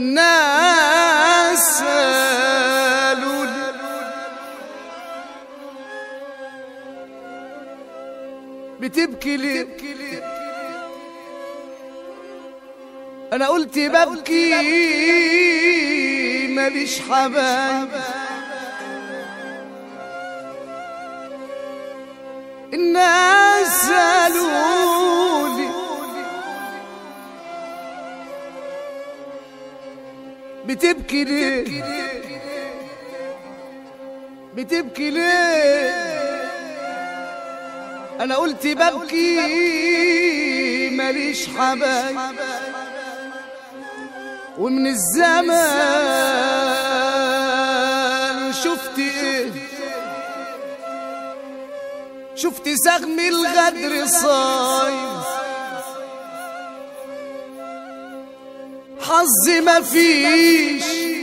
الناس قالولي بتبكي ليه انا قلت ببكي ماليش حبايب الناس قالولي بتبكي ليه بتبكي ليه انا قلت ببكي ماليش حبايب ومن الزمان شفت ايه شفت سهم الغدر صايم حظي مفيش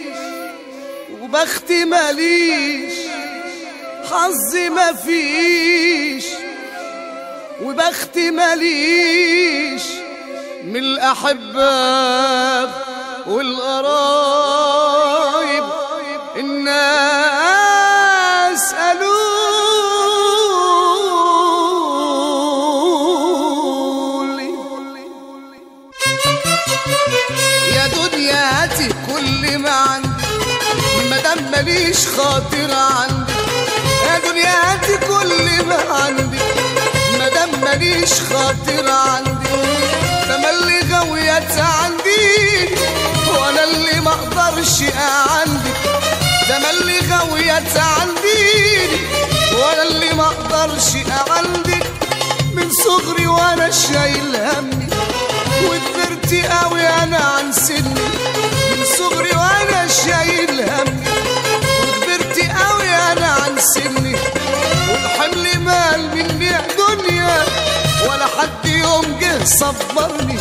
وبختي ماليش حظي مفيش وبختي ماليش من الأحباب والقرايب الناس قالوا لي يا دنيا هاتي كل ما عندي مادام ماليش خاطر عندي يا دنيا هاتي كل ما عندي مادام ماليش خاطر عندي تملي غويت عندي وانا اللي ما اقدرش اعندك تملي غويت عندي وانا اللي ما اقدرش اعندك من صغري وانا شايل همي وكبرت قوي انا عن سني من صغري وانا شايل همي وكبرت قوي انا عن سني والحمل مال مني دنيا ولا حد يوم جه صبرني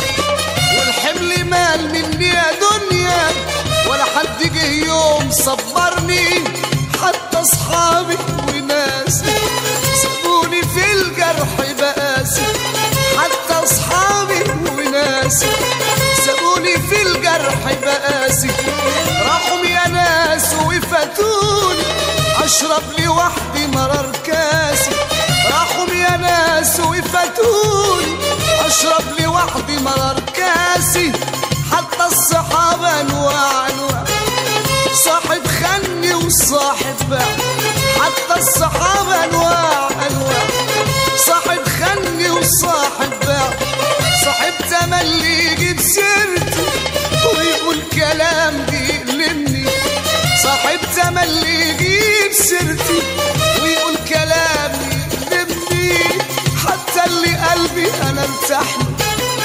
والحمل مال مني يا دنيا ولا حد جه يوم صبرني حتى اصحابي وناسي سابوني في الجرح بقاسي حتى اصحابي وناسي سابوني في الجرح بقاسي راحوا يا ناس وفاتوني اشرب لي وحدي مرار كاسي راحوا يا ناس وفاتوني اشرب لي وحدي مرار كاسي حتى الصحابة انواع انواع صاحب خني وصاحب باع حتى الصحابة انواع انواع صاحب خني وصاحب باع صاحب تملي يجيب سيرتي ويقول كلام بيألمني صاحب تملي يجيب سيرتي ويقول كلام يألمني حتى اللي قلبي انا ارتاح له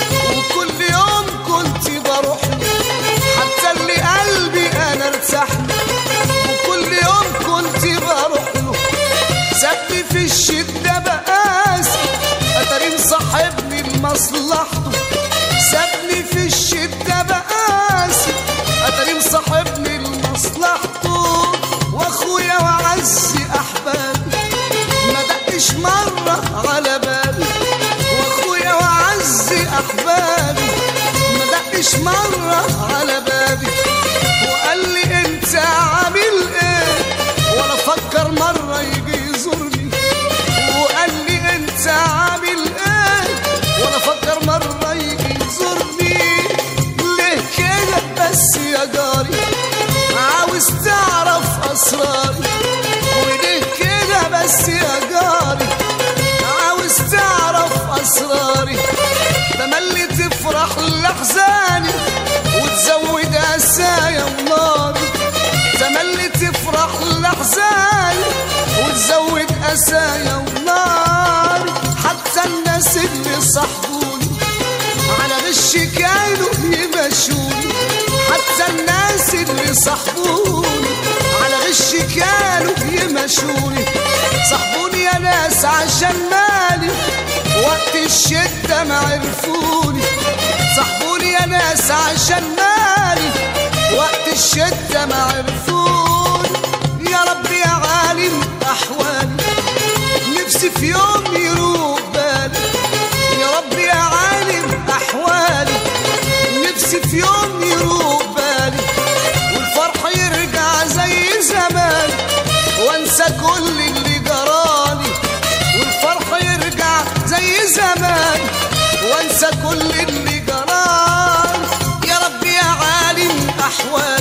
وكل يوم كنت بروح له حتى اللي قلبي انا ارتاح له وكل يوم كنت بروح له سابني في الشدة بقاسي اتاري مصاحبني لمصلحته سابني في الشدة بقاسي اتاري مصاحبني لمصلحته واخويا وعز احبابي ما دقش مرة على بالي واخويا وعز احبابي ما دقش مرة على بالي وقال لي انت عامل ايه ولا فكر مرة يجي يزورني وقال لي انت عامل ايه ولا فكر مرة يجي يزورني ليه كده بس يا جاري عاوز تعرف اسراري وليه كده بس يا جاري عاوز تعرف اسراري تملي تفرح لاحزاني وتزود اسايا وناري تملي تفرح لاحزاني وتزود اسايا وناري حتى الناس اللي صاحبوني على غش كانوا يمشوني حتى الناس اللي صاحبوني على غش كانوا يمشوني صاحبوني يا ناس عشان مالي وقت الشدة ما عرفوني صاحبوني يا ناس عشان مالي وقت الشدة ما عرفوني يا رب يا عالم أحوالي نفسي في يوم يروق بالي يا رب يا عالم أحوالي نفسي في يوم يروق بالي احوالي